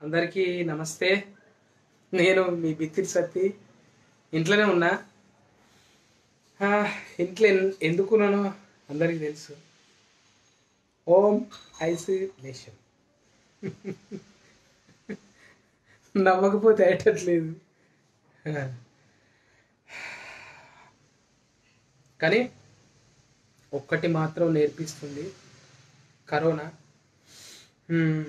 అందరికీ నమస్తే నేను మీ బిత్తిరి సత్తి ఇంట్లోనే ఉన్నా ఆ, ఇంట్లో ఎన్- ఎందుకున్నానో అందరికీ తెలుసు ఓం ఐసోలేషన్ నమ్మకపోతే అయ్యేటట్లేదు ఆ. కానీ ఒక్కటి మాత్రం నేర్పిస్తుంది కరోనా హ్మ్.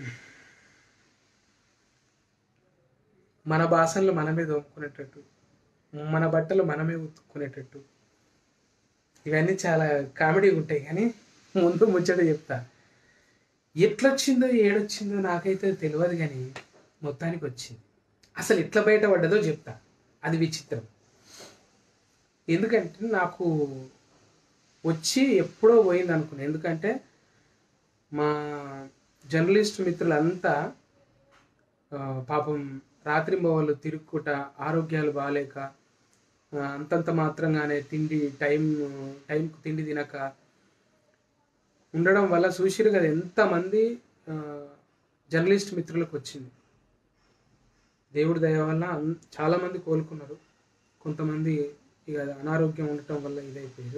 మన భాషలు మనమే దోముకునేటట్టు మన బట్టలు మనమే ఉతుక్కునేటట్టు ఇవన్నీ చాలా కామెడీ ఉంటాయి కానీ ముందు ముచ్చట చెప్తా ఎట్లొచ్చిందో ఏడొచ్చిందో నాకైతే తెలియదు కానీ మొత్తానికి వచ్చింది అసలు ఎట్లా బయటపడ్డదో చెప్తా అది విచిత్రం ఎందుకంటే నాకు వచ్చి ఎప్పుడో పోయింది అనుకున్నాను ఎందుకంటే మా జర్నలిస్ట్ మిత్రులంతా ఆ, పాపం రాత్రింబవళ్ళు తిరుక్కుంట ఆరోగ్యాలు బాగాలేక ఆ, అంతంత మాత్రంగానే తిండి టైం టైంకు తిండి తినక ఉండడం వల్ల చూసిరు కదా ఎంతమంది ఆ, జర్నలిస్ట్ మిత్రులకు వచ్చింది దేవుడి దయ వల్ల అన్- చాలామంది కోలుకున్నారు కొంతమంది ఇక అనారోగ్యం ఉండటం వల్ల ఇదైపోయారు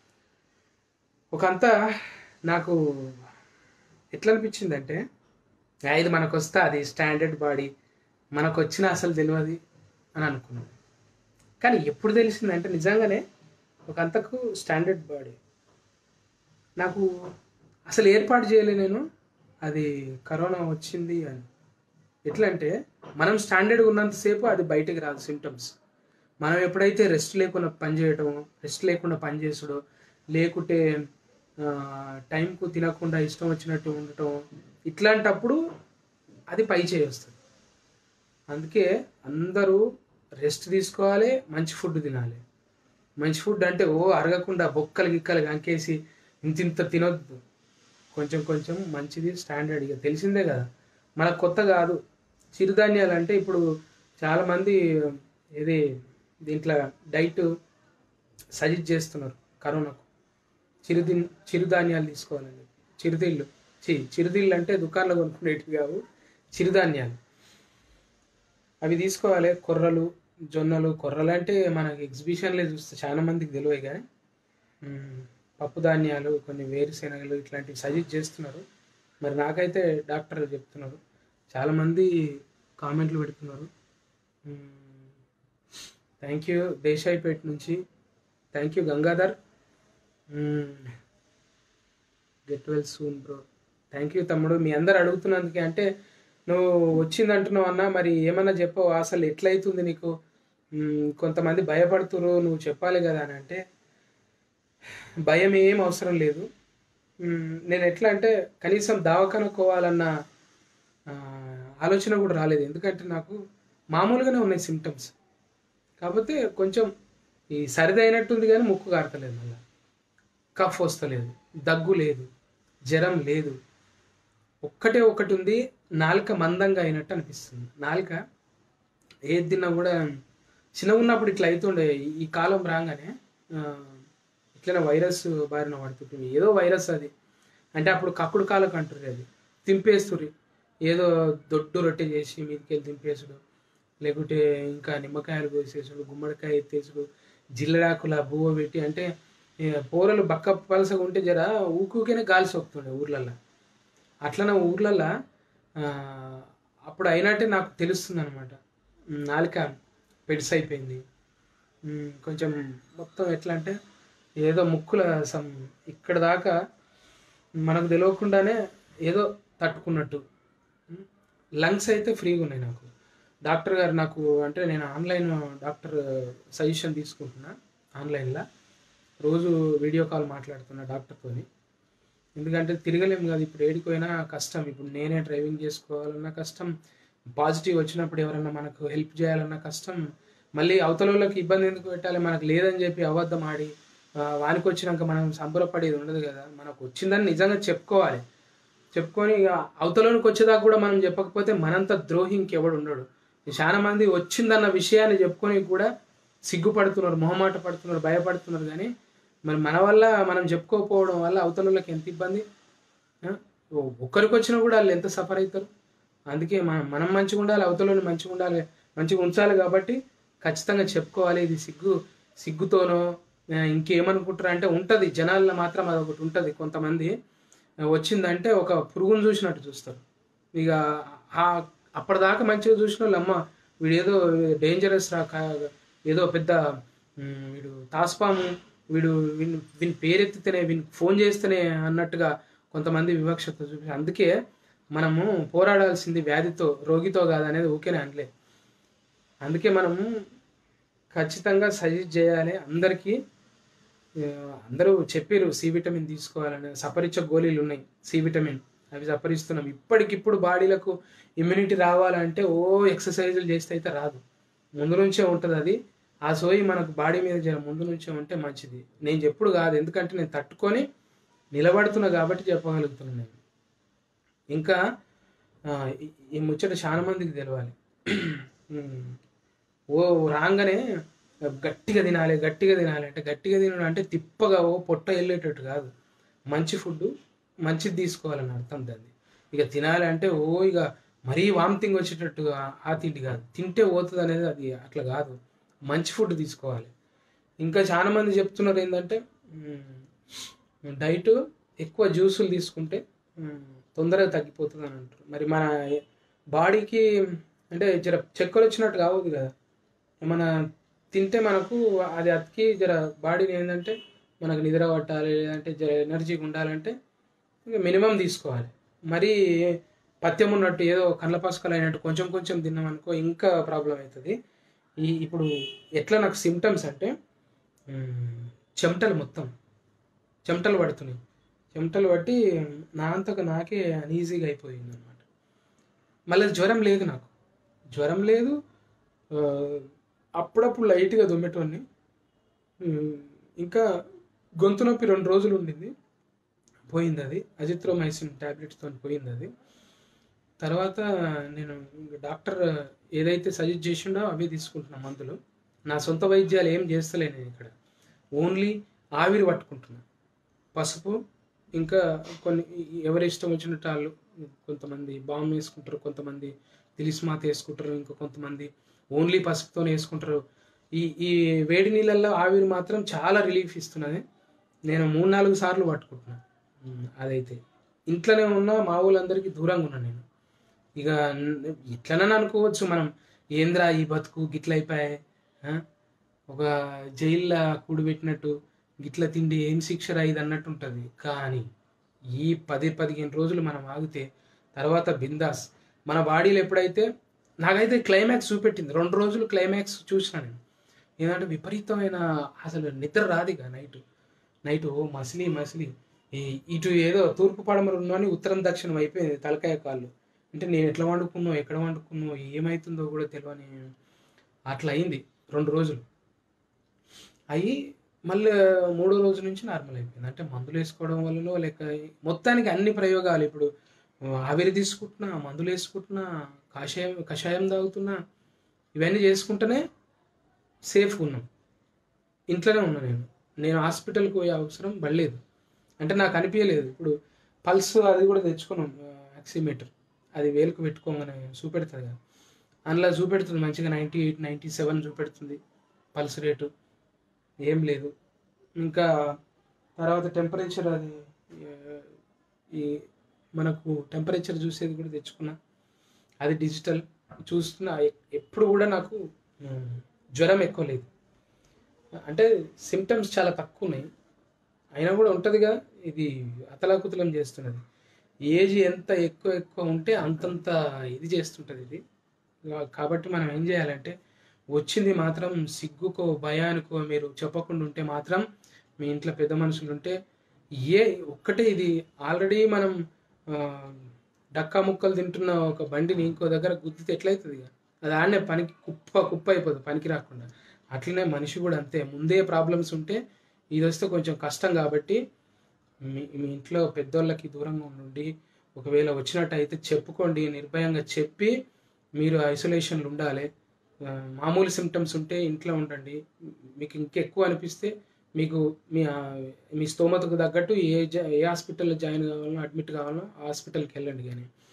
ఒకంతా నాకు ఎట్లా అనిపించిందంటే "ఆ, ఇది మనకు వస్తే అది స్టాండర్డ్ బాడీ మనకు వచ్చిన అసలు తెలియదు అని అనుకున్నాను కానీ ఎప్పుడు తెలిసిందంటే నిజంగానే ఒక అంతకు స్టాండర్డ్ బాడీ నాకు అసలు ఏర్పాటు చేయలే నేను అది కరోనా వచ్చింది అని ఎట్లా అంటే మనం స్టాండర్డ్గా ఉన్నంతసేపు అది బయటకు రాదు సిమ్టమ్స్ మనం ఎప్పుడైతే రెస్ట్ లేకుండా పని చేయటం రెస్ట్ లేకుండా పని చేసుడు లేకుంటే ఆ, టైంకు తినకుండా ఇష్టం వచ్చినట్టు ఉండటం ఇట్లాంటప్పుడు అది పై చేయొస్తుంది అందుకే అందరూ రెస్ట్ తీసుకోవాలి మంచి ఫుడ్ తినాలి మంచి ఫుడ్ అంటే ఓ అరగకుండా బొక్కలు గిక్కలు కంకేసి ఇంత ఇంత తినొద్దు కొంచెం కొంచెం మంచిది స్టాండర్డ్ ఇక తెలిసిందే కదా మనకు కొత్త కాదు చిరుధాన్యాలు అంటే ఇప్పుడు చాలామంది ఇది దీంట్లో డైట్ సజెస్ట్ చేస్తున్నారు కరోనాకు చిరుది చిరుధాన్యాలు తీసుకోవాలని చెప్పి చిరుతిళ్ళు చి చిరుతిళ్ళు అంటే దుకాణంలో కొనుక్కునేటివి కావు చిరుధాన్యాలు అవి తీసుకోవాలి కొర్రలు జొన్నలు కొర్రలు అంటే మనకి ఎగ్జిబిషన్లే చూస్తే చాలా మందికి తెలియదు కానీ మ్మ్, పప్పు ధాన్యాలు కొన్ని వేరుశెనగలు ఇట్లాంటివి సజెస్ట్ చేస్తున్నారు మరి నాకైతే డాక్టర్ చెప్తున్నారు చాలామంది కామెంట్లు పెడుతున్నారు థ్యాంక్ యూ దేశాయిపేట నుంచి thank you Gangadhar get well soon bro thank you తమ్ముడు మీ అందరు అడుగుతున్నందుకే అంటే నువ్వు వచ్చింది అంటున్నావు అన్నా మరి ఏమన్నా చెప్పవు అసలు ఎట్లయితుంది నీకు మ్మ్, కొంతమంది భయపడుతురు నువ్వు చెప్పాలి కదా అని అంటే భయం ఏం అవసరం లేదు మ్మ్, నేను ఎట్లా అంటే కనీసం దావకనుకోవాలన్న ఆ, ఆలోచన కూడా రాలేదు ఎందుకంటే నాకు మామూలుగానే ఉన్నాయి సిమ్టమ్స్ కాకపోతే కొంచెం ఈ సరిది అయినట్టుంది కానీ ముక్కు కారతలేదు మళ్ళీ కఫ్ వస్తలేదు దగ్గు లేదు జ్వరం లేదు ఒక్కటే ఒకటి ఉంది నాలుక మందంగా అయినట్టు అనిపిస్తుంది నాలుక ఏది తిన్నా కూడా చిన్నగా ఉన్నప్పుడు ఇట్లా అవుతుండే ఈ- ఈ కాలం రాగానే ఆ, ఇట్లనే వైరస్ బారిన పడుతుంటుంది ఏదో వైరస్ అది అంటే అప్పుడు కక్కుడు కాలకు అంటారు అది తింపేస్తురి ఏదో దొడ్డు రొట్టె చేసి మీదకెళ్ళి దింపేసుడు లేకుంటే ఇంకా నిమ్మకాయలు కోసేసుడు గుమ్మడికాయ ఎత్తేసుడు జిల్లడాకుల బువ్వ పెట్టి అంటే ఏ, పోరలు బక్క పలసగా ఉంటే జర ఊకుకనే గాలి సోకుతుండే ఊర్లల్లో అట్లనే ఊర్లల్లో ఆ, అప్పుడు అయినట్టే నాకు తెలుస్తుంది అనమాట నాలుక పెడిస్ అయిపోయింది ఉమ్, కొంచెం మొత్తం ఎట్లా అంటే ఏదో ముక్కుల సమ్ ఇక్కడ దాకా మనకు తెలియకుండానే ఏదో తట్టుకున్నట్టు లంగ్స్ అయితే ఫ్రీగా ఉన్నాయి నాకు డాక్టర్ గారు నాకు అంటే నేను ఆన్లైన్ డాక్టర్ సజెషన్ తీసుకుంటున్నా ఆన్లైన్లో రోజు వీడియో కాల్ మాట్లాడుతున్నా డాక్టర్తోని ఎందుకంటే తిరగలేము కదా ఇప్పుడు ఏడికి పోయినా కష్టం ఇప్పుడు నేనే డ్రైవింగ్ చేసుకోవాలన్నా కష్టం పాజిటివ్ వచ్చినప్పుడు ఎవరన్నా మనకు హెల్ప్ చేయాలన్నా కష్టం మళ్ళీ అవతల వాళ్ళకి ఇబ్బంది ఎందుకు పెట్టాలి మనకు లేదని చెప్పి అబద్ధం ఆడి ఆ, వానికి వచ్చినాక మనం సంబరపడేది ఉండదు కదా మనకు వచ్చిందని నిజంగా చెప్పుకోవాలి చెప్పుకొని ఇక అవతలోనికి వచ్చేదాకా కూడా మనం చెప్పకపోతే మనంత ద్రోహి ఇంకెవడు ఉండడు చాలా మంది వచ్చిందన్న విషయాన్ని చెప్పుకొని కూడా సిగ్గుపడుతున్నారు మొహమాట పడుతున్నారు భయపడుతున్నారు కానీ మరి మన వల్ల మనం చెప్పుకోకపోవడం వల్ల అవతల వాళ్ళకి ఎంత ఇబ్బంది ఆ? ఓ- ఒక్కరికి వచ్చినా కూడా వాళ్ళు ఎంత సఫర్ అవుతారు అందుకే మనం మనం మంచిగా ఉండాలి అవతలని మంచిగా ఉండాలి మంచిగా ఉంచాలి కాబట్టి ఖచ్చితంగా చెప్పుకోవాలి ఇది సిగ్గు సిగ్గుతోనో ఆ, ఇంకేమనుకుంటారు అంటే ఉంటుంది జనాల్లో మాత్రం అదొకటి ఉంటుంది కొంతమంది ఆ, వచ్చిందంటే ఒక పురుగును చూసినట్టు చూస్తారు ఇక ఆ అప్పటిదాకా మంచిగా చూసిన వాళ్ళు అమ్మ వీడు ఏదో డేంజరస్ రా కా- ఏదో పెద్ద ఉమ్, వీడు తాస్పాము వీడు వీని వీని పేరెత్తితేనే వీని ఫోన్ చేస్తేనే అన్నట్టుగా కొంతమంది వివక్షత చూపి అందుకే మనము పోరాడాల్సింది వ్యాధితో రోగితో కాదనేది ఊకేనే అనలే అందుకే మనము ఖచ్చితంగా సజెస్ట్ చేయాలి అందరికీ ఆ, అందరూ చెప్పారు సి విటమిన్ తీసుకోవాలని సపరిచ్చ గోళీలు ఉన్నాయి సి విటమిన్ అవి సపరిస్తున్నాం ఇప్పటికిప్పుడు బాడీలకు ఇమ్యూనిటీ రావాలంటే ఓ ఎక్సర్సైజులు చేస్తే అయితే రాదు ముందు నుంచే ఉంటుంది అది ఆ సోయి మనకు బాడీ మీద జర ముందు నుంచే ఉంటే మంచిది నేను చెప్పుడు కాదు ఎందుకంటే నేను తట్టుకొని నిలబడుతున్నా కాబట్టి చెప్పగలుగుతున్నాను నేను ఇంకా ఆ, ఈ- ఈ ముచ్చట చాలా మందికి తెలవాలి ఉమ్, ఓ రాగానే గట్టిగా తినాలి గట్టిగా తినాలి అంటే గట్టిగా తినడం అంటే తిప్పగా ఓ పొట్ట వెళ్ళేటట్టు కాదు మంచి ఫుడ్ మంచిది తీసుకోవాలని అర్థం దాన్ని ఇక తినాలి అంటే ఓ ఇక మరీ వామిటింగ్ వచ్చేటట్టుగా ఆ తిండి కాదు తింటే పోతుంది అనేది అది అట్లా కాదు మంచి ఫుడ్ తీసుకోవాలి ఇంకా చాలా మంది చెప్తున్నారు ఏంటంటే డైట్ ఎక్కువ జ్యూసులు తీసుకుంటే మ్, తొందరగా తగ్గిపోతుంది అని అంటారు మరి మన బాడీకి అంటే జర చక్కెర వచ్చినట్టు కావద్దు కదా ఏమన్నా తింటే మనకు అది అతికి జర బాడీని ఏంటంటే మనకు నిద్ర పట్టాలి లేదంటే జర ఎనర్జీగా ఉండాలంటే ఇంకా మినిమం తీసుకోవాలి మరి పథ్యం ఉన్నట్టు ఏదో కండ్ల పసుకలు అయినట్టు కొంచెం కొంచెం తిన్నామనుకో ఇంకా ప్రాబ్లం అవుతుంది ఈ ఇప్పుడు ఎట్లా నాకు సిమ్టమ్స్ అంటే మ్, చెమటలు మొత్తం చెమటలు పడుతున్నాయి చెమటలు పట్టి నా అంతకు నాకే అన్ఈజీగా అయిపోయింది అనమాట మళ్ళీ జ్వరం లేదు నాకు జ్వరం లేదు ఆ, అప్పుడప్పుడు లైట్గా దుమ్మేటోని ఉమ్, ఇంకా గొంతు నొప్పి రెండు రోజులు ఉండింది పోయింది అది అజిత్రోమైసిన్ ట్యాబ్లెట్స్తో పోయింది అది తర్వాత నేను ఇంక డాక్టర్ ఏదైతే సజెస్ట్ చేసిండో అవే తీసుకుంటున్నా మందులు నా సొంత వైద్యాలు ఏం చేస్తలే నేను ఇక్కడ ఓన్లీ ఆవిరి పట్టుకుంటున్నా పసుపు ఇంకా కొన్ని ఎవరి ఇష్టం వచ్చినట్టు వాళ్ళు కొంతమంది బామ్ వేసుకుంటారు కొంతమంది తిలిస్మాత్ వేసుకుంటారు ఇంకా కొంతమంది ఓన్లీ పసుపుతో వేసుకుంటారు ఈ ఈ వేడి నీళ్ళల్లో ఆవిరి మాత్రం చాలా రిలీఫ్ ఇస్తున్నది నేను మూడు నాలుగు సార్లు పట్టుకుంటున్నాను ఉమ్, అదైతే ఇంట్లోనే ఉన్న మా ఊళ్ళందరికీ దూరంగా ఉన్నాను నేను ఇక న- ఇట్లనని అనుకోవచ్చు మనం ఏంద్రా ఈ బతుకు గిట్ల అయిపోయాయి ఆ? ఒక జైల్లో కూడిపెట్టినట్టు గిట్ల తిండి ఏం శిక్షరా ఇది అన్నట్టు ఉంటుంది కానీ ఈ పది పదిహేను రోజులు మనం ఆగితే తర్వాత బిందాస్ మన బాడీలో ఎప్పుడైతే నాకైతే క్లైమాక్స్ చూపెట్టింది రెండు రోజులు క్లైమాక్స్ చూసిన నేను ఏంటంటే విపరీతమైన అసలు నిద్ర రాదిగా నైట్ నైట్ ఓ మసిలి మసిలి ఈ ఇటు ఏదో తూర్పు పడమర ఉన్నాని ఉత్తరం దక్షిణం అయిపోయింది తలకాయ కాళ్ళు అంటే నేను ఎట్లా వండుకున్నో ఎక్కడ వండుకున్నో ఏమవుతుందో కూడా తెలియని అట్లా అయింది రెండు రోజులు అయ్యి మళ్ళీ మూడో రోజు నుంచి నార్మల్ అయిపోయింది అంటే మందులు వేసుకోవడం వల్ల లేక మొత్తానికి అన్ని ప్రయోగాలు ఇప్పుడు ఆవిరి తీసుకుంటున్నా మందులు వేసుకుంటున్నా కషాయం కషాయం తాగుతున్నా ఇవన్నీ చేసుకుంటేనే సేఫ్గా ఉన్నాం ఇంట్లోనే ఉన్నా నేను నేను హాస్పిటల్కి పోయే అవసరం పడలేదు అంటే నాకు అనిపించలేదు ఇప్పుడు పల్స్ అది కూడా తెచ్చుకున్నాం ఆక్సిమీటర్ అది వేలుకు పెట్టుకోగానే చూపెడుతుంది కదా అందులో చూపెడుతుంది మంచిగా నైంటీ ఎయిట్ నైంటీ సెవెన్ చూపెడుతుంది పల్స్ రేటు ఏం లేదు ఇంకా తర్వాత టెంపరేచర్ అది ఆ, ఈ మనకు టెంపరేచర్ చూసేది కూడా తెచ్చుకున్నా అది డిజిటల్ చూస్తున్నా ఎ- ఎప్పుడు కూడా నాకు ఉమ్, జ్వరం ఎక్కువ లేదు అంటే సిమ్టమ్స్ చాలా తక్కువ ఉన్నాయి అయినా కూడా ఉంటుందిగా ఇది అతలాకుతలం చేస్తున్నది ఏజ్ ఎంత ఎక్కువ ఎక్కువ ఉంటే అంతంత ఇది చేస్తుంటుంది ఇది కా- కాబట్టి మనం ఏం చేయాలంటే వచ్చింది మాత్రం సిగ్గుకో భయానికో మీరు చెప్పకుండా ఉంటే మాత్రం మీ ఇంట్లో పెద్ద మనుషులు ఉంటే ఏ ఒక్కటే ఇది ఆల్రెడీ మనం ఆ, డక్కా ముక్కలు తింటున్న ఒక బండిని ఇంకో దగ్గర గుద్దితే ఎట్లయితుంది ఇక అది ఆడనే పనికి కుప్ప కుప్ప అయిపోతుంది పనికి రాకుండా అట్లనే మనిషి కూడా అంతే ముందే ప్రాబ్లమ్స్ ఉంటే ఇది వస్తే కొంచెం కష్టం కాబట్టి మీ మీ ఇంట్లో పెద్దోళ్ళకి దూరంగా ఉండి ఒకవేళ వచ్చినట్టయితే చెప్పుకోండి నిర్భయంగా చెప్పి మీరు ఐసోలేషన్లో ఉండాలి ఆ, మామూలు సిమ్టమ్స్ ఉంటే ఇంట్లో ఉండండి మీకు ఇంకెక్కువ అనిపిస్తే మీకు మీ ఆ, మీ స్తోమతకు తగ్గట్టు ఏ జా- ఏ హాస్పిటల్లో జాయిన్ కావాలనో అడ్మిట్ కావాలనో ఆ హాస్పిటల్కి వెళ్ళండి కానీ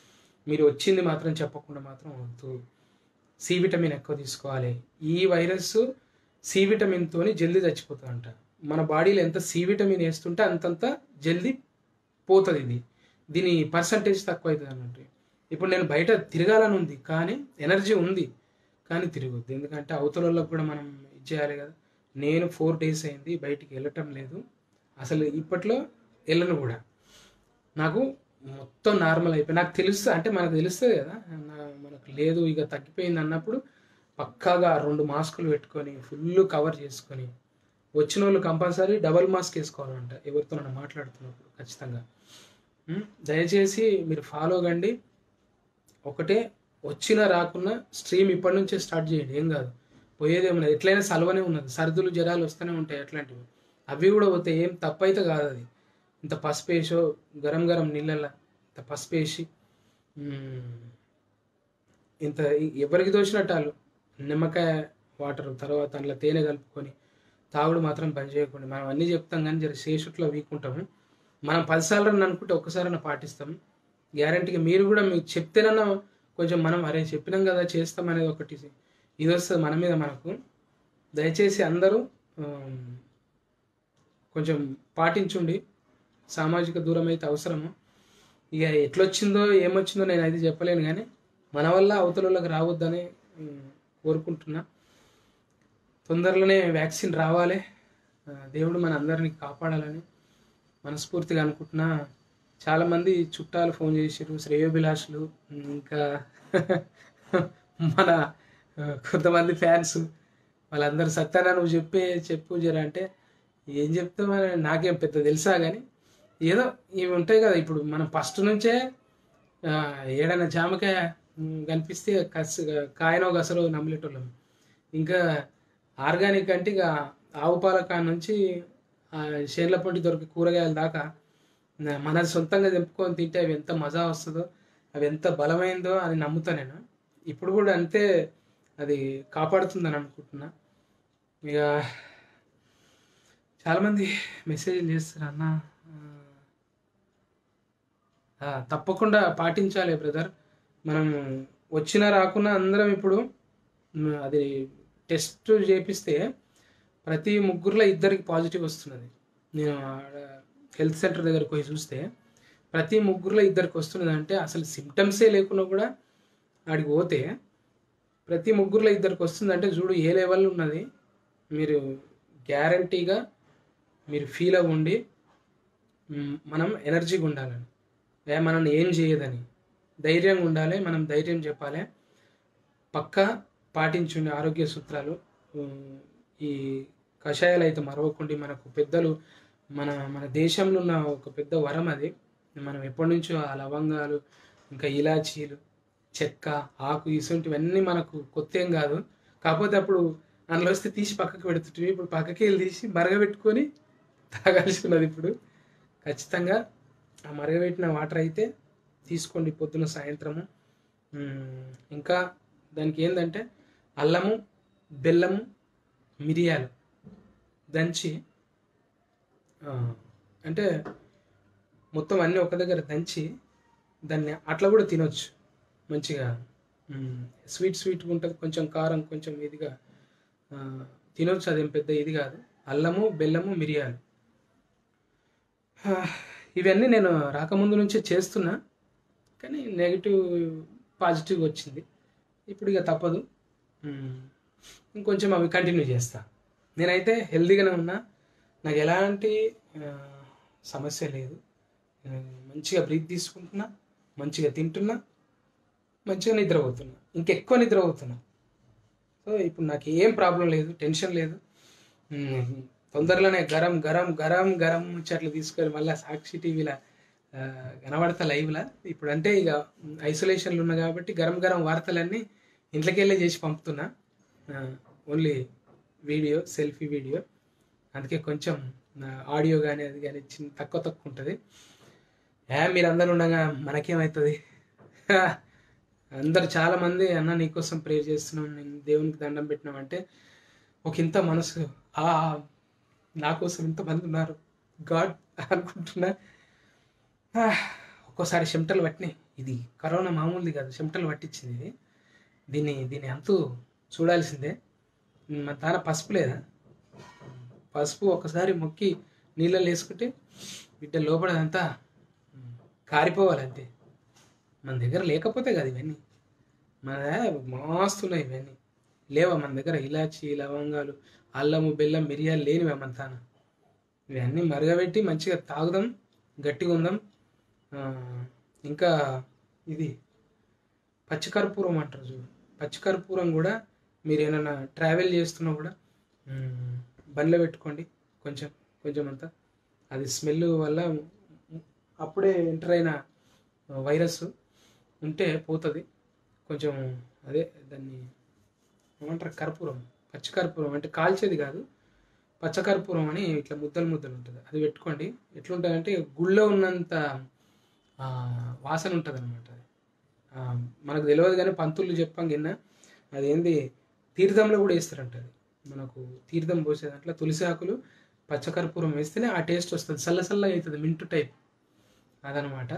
మీరు వచ్చింది మాత్రం చెప్పకుండా మాత్రం వద్దు సి విటమిన్ ఎక్కువ తీసుకోవాలి ఈ వైరస్ సి విటమిన్తోని జల్దీ చచ్చిపోతుందంట మన బాడీలో ఎంత సి విటమిన్ వేస్తుంటే అంతంత జల్దీ పోతుంది ఇది దీని పర్సంటేజ్ తక్కువ అవుతుంది అన్నట్టు ఇప్పుడు నేను బయట తిరగాలని ఉంది కానీ ఎనర్జీ ఉంది కానీ తిరగొద్దు ఎందుకంటే అవతల వాళ్ళకి కూడా మనం ఇచ్చేయాలి కదా నేను ఫోర్ డేస్ అయింది బయటికి వెళ్ళటం లేదు అసలు ఇప్పట్లో వెళ్ళను కూడా నాకు మొత్తం నార్మల్ అయిపోయి నాకు తెలుస్తుంది అంటే మనకు తెలుస్తుంది కదా నా- మనకు లేదు ఇక తగ్గిపోయింది అన్నప్పుడు పక్కాగా రెండు మాస్కులు పెట్టుకొని ఫుల్ కవర్ చేసుకొని వచ్చిన వాళ్ళు కంపల్సరీ డబల్ మాస్క్ వేసుకోవాలంట ఎవరితో నన్ను మాట్లాడుతున్నప్పుడు ఖచ్చితంగా ఉం? దయచేసి మీరు ఫాలో కండి ఒకటే వచ్చినా రాకున్నా స్ట్రీమ్ ఇప్పటి నుంచే స్టార్ట్ చేయండి ఏం కాదు పోయేది ఏమన్నది ఎట్లయినా సలవనే ఉన్నది సర్దులు జ్వరాలు వస్తూనే ఉంటాయి అట్లాంటివి అవి కూడా పోతాయి ఏం తప్పైతే కాదు అది ఇంత పసుపు వేసో గరం గరం నీళ్ళల్లో ఇంత పసుపు వేసి ఉమ్, ఇంత ఎవరికి తోచినట్టు వాళ్ళు నిమ్మకాయ వాటర్ తర్వాత అందులో తేనె కలుపుకొని తాగుడు మాత్రం బంద్ చేయకుండా మనం అన్నీ చెప్తాం కానీ జర శేషుట్లో వీకుంటాము మనం పదిసార్లు అని అనుకుంటే ఒక్కసారైనా పాటిస్తాం గ్యారంటీగా మీరు కూడా మీకు చెప్తేనన్నా కొంచెం మనం అరే చెప్పినాం కదా చేస్తాం అనేది ఒకటి ఇది వస్తుంది మన మీద మనకు దయచేసి అందరూ ఆమ్, కొంచెం పాటించుండి సామాజిక దూరం అయితే అవసరము ఇక ఎట్లొచ్చిందో ఏమొచ్చిందో నేను అయితే చెప్పలేను కానీ మన వల్ల అవతల వాళ్ళకి రావద్దని ఉమ్, కోరుకుంటున్నా తొందరలోనే వ్యాక్సిన్ రావాలి ఆ, దేవుడు మన అందరినీ కాపాడాలని మనస్ఫూర్తిగా అనుకుంటున్నా చాలామంది చుట్టాలు ఫోన్ చేసారు శ్రేయోభిలాషులు ఇంకా మన ఆ, కొంతమంది ఫ్యాన్స్ వాళ్ళందరూ సత్యానా నువ్వు చెప్పే చెప్పు జర అంటే ఏం చెప్తామని నాకేం పెద్ద తెలుసా కానీ ఏదో ఇవి ఉంటాయి కదా ఇప్పుడు మనం ఫస్ట్ నుంచే ఆ, ఏడైనా జామకాయ ఉమ్, కనిపిస్తే కస్ కాయనో గసలో నమ్మలేటోళ్ళం ఇంకా ఆర్గానిక్ అంటే ఇక ఆవు పాల కాడ నుంచి ఆ, చేన్ల పొంటి దొరికే కూరగాయల దాకా నా- మన సొంతంగా తెంపుకొని తింటే అవి ఎంత మజా వస్తుందో అవి ఎంత బలమైందో అని నమ్ముతా నేను ఇప్పుడు కూడా అంతే అది కాపాడుతుందని అనుకుంటున్నా ఇక చాలామంది మెసేజ్లు చేస్తారు అన్న ఆ, తప్పకుండా పాటించాలి బ్రదర్ మనం వచ్చినా రాకున్నా అందరం ఇప్పుడు మ్, అది టెస్ట్ చేపిస్తే ప్రతి ముగ్గురులో ఇద్దరికి పాజిటివ్ వస్తున్నది నేను ఆడ హెల్త్ సెంటర్ దగ్గరికి పోయి చూస్తే ప్రతి ముగ్గురులో ఇద్దరికి వస్తున్నది అంటే అసలు సిమ్టమ్సే లేకున్నా కూడా ఆడికి పోతే ప్రతి ముగ్గురులో ఇద్దరికి వస్తుందంటే చూడు ఏ లెవెల్ ఉన్నది మీరు గ్యారంటీగా మీరు ఫీల్ అవ్వండి మ్, మనం ఎనర్జీగా ఉండాలని ఏ మనల్ని ఏం చేయదని ధైర్యంగా ఉండాలి మనం ధైర్యం చెప్పాలి పక్కా పాటించండి ఆరోగ్య సూత్రాలు ఉమ్, ఈ కషాయాలు అయితే మరవకుండా మనకు పెద్దలు మన మన దేశంలో ఉన్న ఒక పెద్ద వరం అది మనం ఎప్పటి నుంచో ఆ లవంగాలు ఇంకా ఇలాచీలు చెక్క ఆకు ఇటువంటివన్నీ మనకు కొత్త ఏం కాదు కాకపోతే అప్పుడు అందులో వస్తే తీసి పక్కకి పెడుతుంటివి ఇప్పుడు పక్కకి వెళ్ళి తీసి మరగబెట్టుకొని తాగాల్సి ఉన్నది ఇప్పుడు ఖచ్చితంగా ఆ మరగబెట్టిన వాటర్ అయితే తీసుకోండి పొద్దున సాయంత్రము ఉమ్, ఇంకా దానికి ఏంటంటే అల్లము బెల్లము మిరియాలు దంచి ఆ, అంటే మొత్తం అన్నీ ఒక దగ్గర దంచి దాన్ని అట్లా కూడా తినొచ్చు మంచిగా ఉమ్, స్వీట్ స్వీట్గా ఉంటుంది కొంచెం కారం కొంచెం ఇదిగా ఆ, తినొచ్చు అదేం పెద్ద ఇది కాదు అల్లము బెల్లము మిరియాలు ఆ, ఇవన్నీ నేను రాకముందు నుంచే చేస్తున్నా కానీ నెగిటివ్ పాజిటివ్ వచ్చింది ఇప్పుడు ఇక తప్పదు ఉమ్, ఇంకొంచెం అవి కంటిన్యూ చేస్తా నేనైతే హెల్తీగానే ఉన్నా నాకు ఎలాంటి ఆ, సమస్య లేదు నేను మంచిగా బ్రీత్ తీసుకుంటున్నా మంచిగా తింటున్నా మంచిగా నిద్రపోతున్నా ఇంకెక్కువ నిద్రపోతున్నా సో ఇప్పుడు నాకు ఏం ప్రాబ్లం లేదు టెన్షన్ లేదు ఉమ్, తొందరలోనే గరం గరం గరం గరం ముచ్చట్లు తీసుకొని మళ్ళీ సాక్షి టీవీలో కనబడతా లైవ్లా ఇప్పుడు అంటే ఇక ఐసోలేషన్లో ఉన్నా కాబట్టి గరం గరం వార్తలన్నీ ఇంట్లోకి వెళ్ళి చేసి పంపుతున్నా ఓన్లీ వీడియో సెల్ఫీ వీడియో అందుకే కొంచెం ఆడియో కానీ అది కానీ చిన్న తక్కువ తక్కువ ఉంటుంది ఏ మీరు అందరు ఉండగా మనకేమవుతుంది అందరు చాలా మంది అన్న నీకోసం ప్రేర్ చేస్తున్నాం నేను దేవునికి దండం పెట్టినాం అంటే ఒక ఇంత మనసు ఆ నా కోసం ఇంతమంది ఉన్నారు గాడ్ అనుకుంటున్నా ఆ, ఒక్కోసారి చెమటలు పట్టినాయి ఇది కరోనా మామూలుది కాదు చెమటలు పట్టించింది ఇది దీన్ని దీన్ని అంతూ చూడాల్సిందే మన తాన పసుపు లేదా పసుపు ఒకసారి మొక్కి నీళ్ళలో వేసుకుంటే బిడ్డ లోపలదంతా కారిపోవాలి అంతే మన దగ్గర లేకపోతే కదా ఇవన్నీ మన మస్తున్నాయి ఇవన్నీ లేవా మన దగ్గర ఇలాచి లవంగాలు అల్లము బెల్లం మిరియాలు లేనివా మన తాన ఇవన్నీ మరగబెట్టి మంచిగా తాగుదాం గట్టిగా ఉందాం ఆ, ఇంకా ఇది పచ్చికర్పూరం అంటారు చూడు పచ్చికర్పూరం కూడా మీరు ఏమైనా ట్రావెల్ చేస్తున్నా కూడా మ్, బండ్లో పెట్టుకోండి కొంచెం కొంచెం అంతా అది స్మెల్ వల్ల అప్పుడే ఎంటర్ అయిన వైరస్ ఉంటే పోతుంది కొంచెం అదే దాన్ని ఏమంటారు కర్పూరం పచ్చికర్పూరం అంటే కాల్చేది కాదు పచ్చకర్పూరం అని ఇట్లా ముద్దలు ముద్దలు ఉంటుంది అది పెట్టుకోండి ఎట్లుంటుందంటే గుళ్ళో ఉన్నంత ఆ, వాసన ఉంటుంది అనమాట అది ఆ, మనకు తెలియదు కానీ పంతులు చెప్పాం కింద అదేంది తీర్థంలో కూడా వేస్తారంట అది మనకు తీర్థం పోసే దాంట్లో తులసి ఆకులు పచ్చకర్పూరం వేస్తేనే ఆ టేస్ట్ వస్తుంది చల్ల చల్లగా అవుతుంది మింటు టైప్ అదనమాట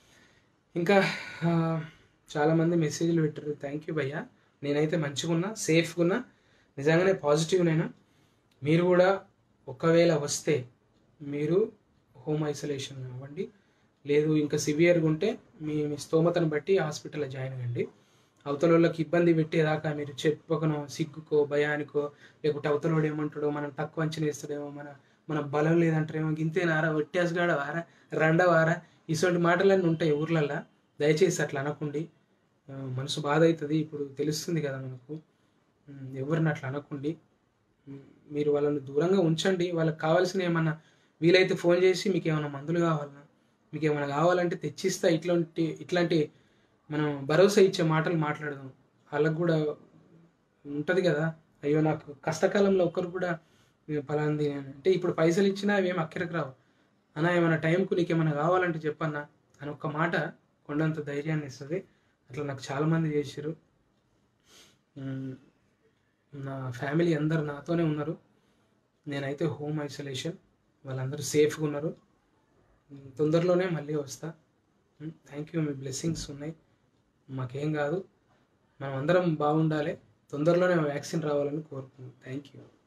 ఇంకా ఆ, చాలామంది మెసేజ్లు పెట్టారు థ్యాంక్ యూ భయ్యా నేనైతే మంచిగా ఉన్నా సేఫ్గా ఉన్నా నిజంగానే పాజిటివ్ నేను మీరు కూడా ఒకవేళ వస్తే మీరు హోమ్ ఐసోలేషన్ అవ్వండి లేదు ఇంకా సివియర్గా ఉంటే మీ మీ స్తోమతను బట్టి హాస్పిటల్లో జాయిన్ అవ్వండి అవతల వాళ్ళకి ఇబ్బంది పెట్టేదాకా మీరు చెప్పకనో సిగ్గుకో భయానికో లేకుంటే అవతల వాడు ఏమంటాడో మనం తక్కువ అంచనా వేస్తాడేమో మన మన బలం లేదంటారేమో గింతేనారా ఒట్టేసుగాడ వారా రండ వారా ఇటువంటి మాటలన్నీ ఉంటాయి ఊర్లల్లో దయచేసి అట్లా అనకుండి ఆ, మనసు బాధ అవుతుంది ఇప్పుడు తెలుస్తుంది కదా మనకు ఉమ్, ఎవరిని అట్లా అనకుండి ఉమ్, మీరు వాళ్ళని దూరంగా ఉంచండి వాళ్ళకి కావాల్సిన ఏమన్నా వీలైతే ఫోన్ చేసి మీకు ఏమైనా మందులు కావాలన్నా మీకు ఏమైనా కావాలంటే తెచ్చిస్తా ఇట్లాంటి ఇట్లాంటి మనం భరోసా ఇచ్చే మాటలు మాట్లాడదాం వాళ్ళకు కూడా ఉంటుంది కదా అయ్యో నాకు కష్టకాలంలో ఒకరు కూడా "నేను పలాంది అని అంటే ఇప్పుడు పైసలు ఇచ్చినా అవి ఏమి అక్కడికి రావు అన్న ఏమైనా టైంకు నీకు ఏమైనా కావాలంటే చెప్పన్నా అని ఒక్క మాట కొండంత ధైర్యాన్ని ఇస్తుంది అట్లా నాకు చాలామంది చేశారు ఉమ్, నా ఫ్యామిలీ అందరు నాతోనే ఉన్నారు నేనైతే హోమ్ ఐసోలేషన్ వాళ్ళందరూ సేఫ్గా ఉన్నారు ఉమ్, తొందరలోనే మళ్ళీ వస్తా థ్యాంక్ యూ మీ బ్లెస్సింగ్స్ ఉన్నాయి మాకేం కాదు మనం అందరం బాగుండాలి తొందరలోనే వ్యాక్సిన్ రావాలని కోరుకున్నాం థ్యాంక్ యూ